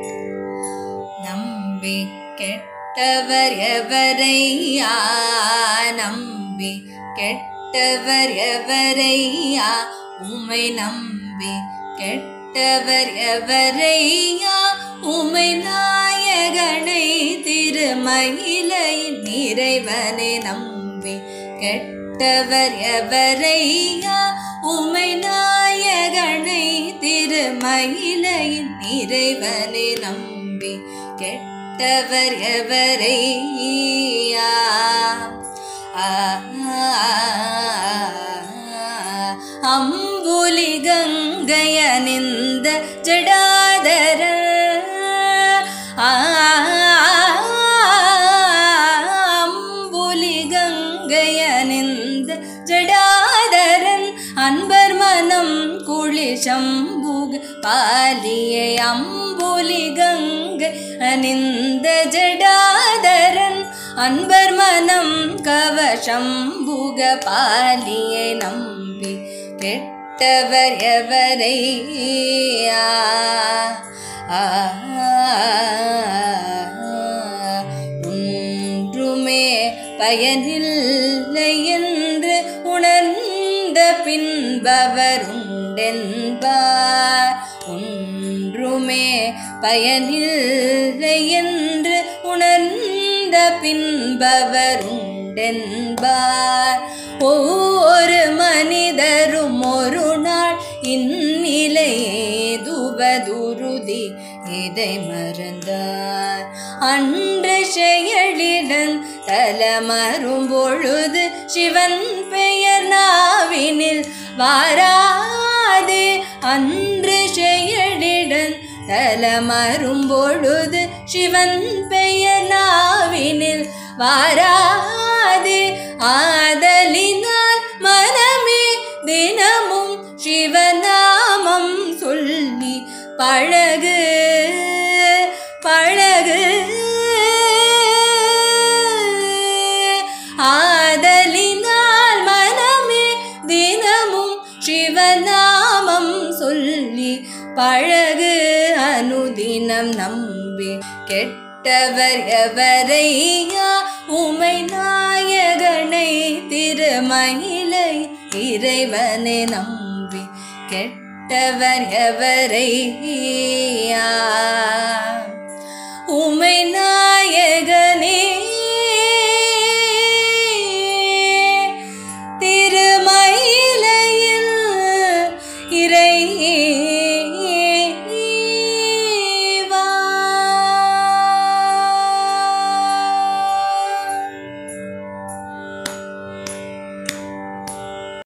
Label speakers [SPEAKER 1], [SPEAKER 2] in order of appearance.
[SPEAKER 1] நம்பி கெட்டவர் எவரையா நம்பி கெட்டவர் எவரையா உமை நம்பி கெட்டவர் எவரையா உமை நாயகனை திருமயிலையின் இறைவனை நம்பி கெட்டவர் எவரையா உமை நாயகனை திருமயிலையின் இறைவனை நம்பி கெட்டவர் எவரையா ஆ, அம்புலி கங்கையனிந்த ஜடாதர ஆ, அம்புலி கங்கையனிந்த ஜடாதரன் அன்பர் மனம் குளிசம்புக பாலியை அம்புலி கங்கை அணிந்த ஜடாதரன் அன்பர் மனம் கவசம்புக பாலியை நம்பி கெட்டவர் எவரையா ஆ, ஒன்றுமே பயனில்லை என்று உணர்ந்த பின்பவர் உண்டென்பார் ஒன்றுமே பயனில்லை என்று உணர்ந்த பின்பவர் உண்டென்பார் ஒவ்வொரு மனிதரும் ஒரு நாள் இந்நிலையேதுவதுருதி இதை மறந்தார் அன்று செயலிடன் தலமரும் பொழுது சிவன் பெயர் நாவினில் வாராதே அன்று செயலிடன் தலமரும் பொழுது சிவன் பெயர் நாவினில் வாராதே ஆதலினால் மனமே தினமும் சிவநாமம் சொல்லி பழகு பழகு ஆதலினால் மனமே தினமும் சிவநாமம் சொல்லி பழகு அனுதினம் நம்பி கெட்டவர் எவரையா உமை நாயகனை திருமயிலை இறைவனை நம்பி கெட்டவர் எவரையா